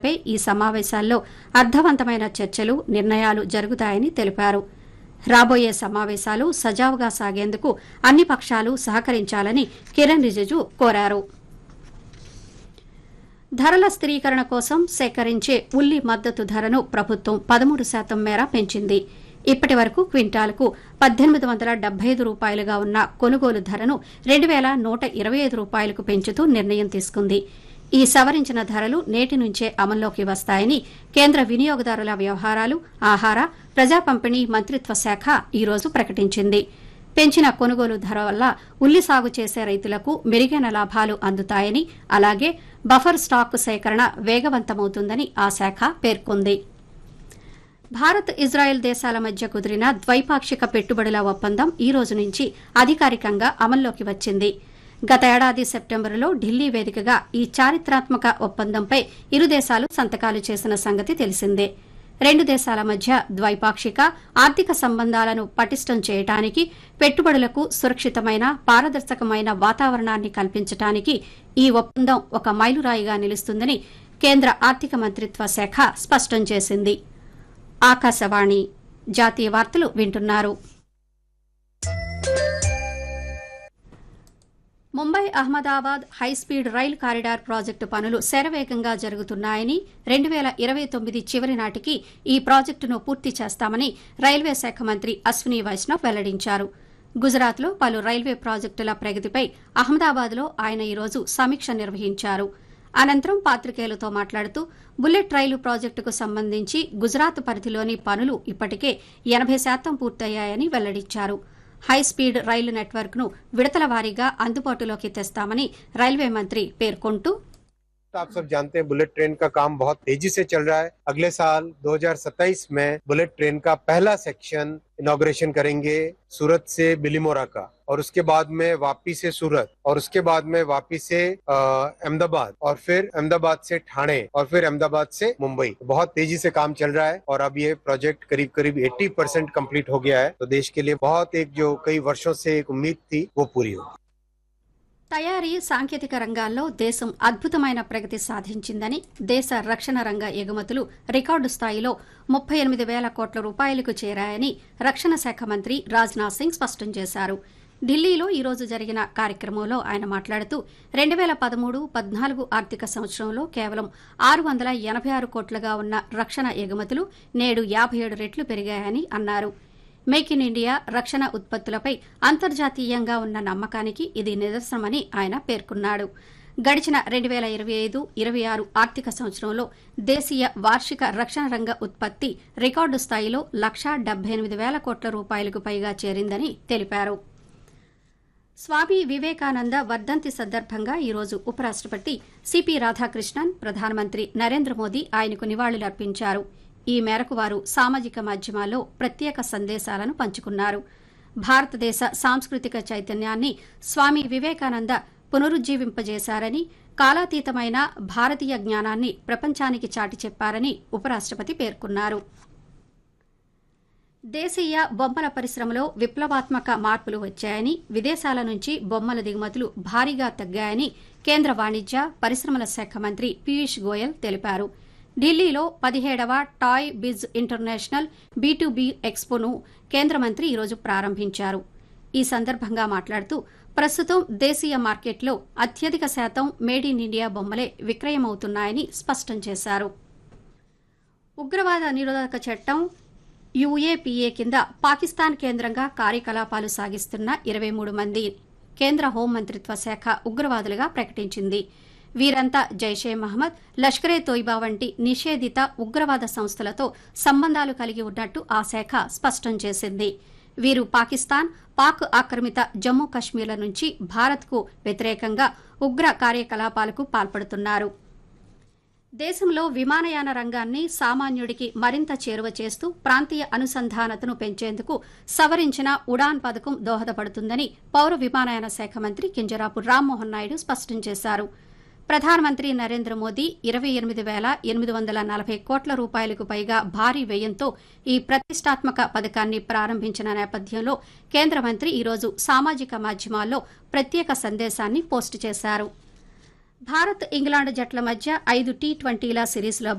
పై ఈ సమావేశాల్లో అర్థవంతమైన చర్చలు నిర్ణయాలు జరుగుతాయని తెలిపారు రాబోయే సమావేశాలు సజావుగా సాగేందుకు అన్ని పక్షాలు సహకరించాలని కిరణ్ రిజిజు కోరారు ధరల స్థిరీకరణ కోసం సేకరించే ఉల్లి మద్దతు ధరను ప్రభుత్వం పదమూడు శాతం మేర పెంచింది ఇప్పటి వరకు క్వింటాల్కు పద్దెనిమిది వందల డెబ్బై ఐదు రూపాయలుగా ఉన్న కొనుగోలు ధరను రెండు వేల నూట ఇరవై ఐదు రూపాయలకు పెంచుతూ నిర్ణయం తీసుకుంది ఈ సవరించిన ధరలు నేటి నుంచే అమల్లోకి వస్తాయని కేంద్ర వినియోగదారుల వ్యవహారాలు ఆహార ప్రజా పంపిణీ మంత్రిత్వ శాఖ ఈ రోజు ప్రకటించింది పెంచిన కొనుగోలు ధర వల్ల ఉల్లి సాగు చేసే రైతులకు మెరుగైన లాభాలు అందుతాయని అలాగే బఫర్ స్టాక్ సేకరణ వేగవంతమవుతుందని ఆ శాఖ పేర్కొంది భారత్ ఇజ్రాయెల్ దేశాల మధ్య కుదిరిన ద్వైపాక్షిక పెట్టుబడుల ఒప్పందం ఈ రోజు నుంచి అధికారికంగా అమల్లోకి వచ్చింది గత ఏడాది సెప్టెంబరులో ఢిల్లీ వేదికగా ఈ చారిత్రాత్మక ఒప్పందంపై ఇరు దేశాలు సంతకాలు చేసిన సంగతి తెలిసిందే రెండు దేశాల మధ్య ద్వైపాక్షిక ఆర్థిక సంబంధాలను పటిష్టం చేయడానికి పెట్టుబడులకు సురక్షితమైన పారదర్శకమైన వాతావరణాన్ని కల్పించడానికి ఈ ఒప్పందం ఒక మైలురాయిగా నిలుస్తుందని కేంద్ర ఆర్థిక మంత్రిత్వ శాఖ స్పష్టం చేసింది ఆకాశవాణి జాతీయ వార్తలు వింటున్నారు ముంబై అహ్మదాబాద్ హైస్పీడ్ రైలు కారిడార్ ప్రాజెక్టు పనులు శరవేగంగా జరుగుతున్నాయని రెండు వేల ఇరవై తొమ్మిది చివరి నాటికి ఈ ప్రాజెక్టును పూర్తి చేస్తామని రైల్వే శాఖ మంత్రి అశ్విని వైష్ణవ్ వెల్లడించారు గుజరాత్లో పలు రైల్వే ప్రాజెక్టుల ప్రగతిపై అహ్మదాబాద్లో ఆయన ఈరోజు సమీక్ష నిర్వహించారు అనంతరం పాత్రికేయులతో మాట్లాడుతూ బుల్లెట్ రైలు ప్రాజెక్టుకు సంబంధించి గుజరాత్ పరిధిలోని పనులు ఇప్పటికే ఎనబై శాతం పూర్తయ్యాయని వెల్లడించారు హైస్పీడ్ రైలు నెట్వర్క్ను విడతల వారీగా అందుబాటులోకి తెస్తామని రైల్వే మంత్రి పేర్కొంటూ आप सब जानते हैं बुलेट ट्रेन का काम बहुत तेजी से चल रहा है अगले साल 2027 में बुलेट ट्रेन का पहला सेक्शन इनॉग्रेशन करेंगे सूरत से बिलीमोरा का और उसके बाद में वापी से सूरत और उसके बाद में वापी से अ, अहमदाबाद और फिर अहमदाबाद से ठाणे और फिर अहमदाबाद से मुंबई बहुत तेजी से काम चल रहा है और अब ये प्रोजेक्ट करीब करीब 80 परसेंट कम्प्लीट हो गया है तो देश के लिए बहुत एक जो कई वर्षों से एक उम्मीद थी वो पूरी होगी తయారీ సాంకేతిక రంగాల్లో దేశం అద్భుతమైన ప్రగతి సాధించిందని దేశ రక్షణ రంగ ఎగుమతులు రికార్డు స్థాయిలో ముప్పై ఎనిమిది వేల కోట్ల రూపాయలకు చేరాయని రక్షణ శాఖ మంత్రి రాజ్నాథ్ సింగ్ స్పష్టం చేశారు ఢిల్లీలో ఈ రోజు జరిగిన కార్యక్రమంలో ఆయన మాట్లాడుతూ రెండు వేల పదమూడు పద్నాలుగు ఆర్థిక సంవత్సరంలో కేవలం ఆరు వందల ఎనభై ఆరు కోట్లుగా ఉన్న రక్షణ ఎగుమతులు నేడు యాభై ఏడు రెట్లు పెరిగాయని అన్నారు మేక్ ఇన్ ఇండియా రక్షణ ఉత్పత్తులపై అంతర్జాతీయంగా ఉన్న నమ్మకానికి ఇది నిదర్శనమని ఆయన పేర్కొన్నాడు గడిచిన రెండు వేల ఇరవై ఐదు ఇరవై ఆరు ఆర్థిక సంవత్సరంలో దేశీయ వార్షిక రక్షణ రంగ ఉత్పత్తి రికార్డు స్థాయిలో లక్షా డెబ్బై ఎనిమిది వేల కోట్ల రూపాయలకు పైగా చేరిందని తెలిపారు స్వామి వివేకానంద వర్ధంతి సందర్భంగా ఈరోజు ఉపరాష్టపతి సిపి రాధాకృష్ణన్ ప్రధానమంత్రి నరేంద్ర మోదీ ఆయనకు నివాళులర్పించారు ఈ మేరకు వారు సామాజిక మాధ్యమాల్లో ప్రత్యేక సందేశాలను పంచుకున్నారు భారతదేశ సాంస్కృతిక చైతన్యాన్ని స్వామి వివేకానంద పునరుజ్జీవింపజేశారని కాలాతీతమైన భారతీయ జ్ఞానాన్ని ప్రపంచానికి చాటి చెప్పారని ఉపరాష్టపతి పేర్కొన్నారు దేశీయ బొమ్మల పరిశ్రమలో విప్లవాత్మక మార్పులు వచ్చాయని విదేశాల నుంచి బొమ్మల దిగుమతులు భారీగా తగ్గాయని కేంద్ర వాణిజ్య పరిశ్రమల శాఖ మంత్రి పీయూష్ గోయల్ తెలిపారు ఢిల్లీలో పదిహేడవ టాయ్ బిజ్ ఇంటర్నేషనల్ బీ ఎక్స్పోను కేంద్ర మంత్రి ఈరోజు ప్రారంభించారు ఈ సందర్భంగా మాట్లాడుతూ ప్రస్తుతం దేశీయ మార్కెట్లో అత్యధిక శాతం మేడ్ ఇన్ ఇండియా బొమ్మలే విక్రయమవుతున్నాయని స్పష్టం చేశారు ఉగ్రవాద నిరోధక చట్టం యుఏపీఏ కింద పాకిస్తాన్ కేంద్రంగా కార్యకలాపాలు సాగిస్తున్న ఇరవై మూడు మంది కేంద్ర హోంమంత్రిత్వ శాఖ ఉగ్రవాదులుగా ప్రకటించింది వీరంతా జైషే మహమ్మద్ లష్కరే తోయిబా వంటి నిషేధిత ఉగ్రవాద సంస్థలతో సంబంధాలు కలిగి ఉన్నట్టు ఆ శాఖ స్పష్టం చేసింది వీరు పాకిస్తాన్ పాక్ ఆక్రమిత జమ్మూ కశ్మీర్ల నుంచి భారత్కు వ్యతిరేకంగా ఉగ్ర కార్యకలాపాలకు పాల్పడుతున్నారు దేశంలో విమానయాన రంగాన్ని సామాన్యుడికి మరింత చేరువ చేస్తూ ప్రాంతీయ అనుసంధానతను పెంచేందుకు సవరించిన ఉడాన్ పథకం దోహదపడుతుందని పౌర విమానయాన శాఖ మంత్రి కింజరాపు రామ్మోహన్ నాయుడు స్పష్టం చేశారు ప్రధానమంత్రి నరేంద్ర మోదీ ఇరవై ఎనిమిది వేల ఎనిమిది వందల నలభై కోట్ల రూపాయలకు పైగా భారీ వ్యయంతో ఈ ప్రతిష్టాత్మక పథకాన్ని ప్రారంభించిన నేపథ్యంలో కేంద్ర మంత్రి ఈరోజు సామాజిక మాధ్యమాల్లో ప్రత్యేక సందేశాన్ని పోస్టు చేశారు భారత్ ఇంగ్లాండ్ జట్ల మధ్య ఐదు టీ ట్వంటీల సిరీస్లో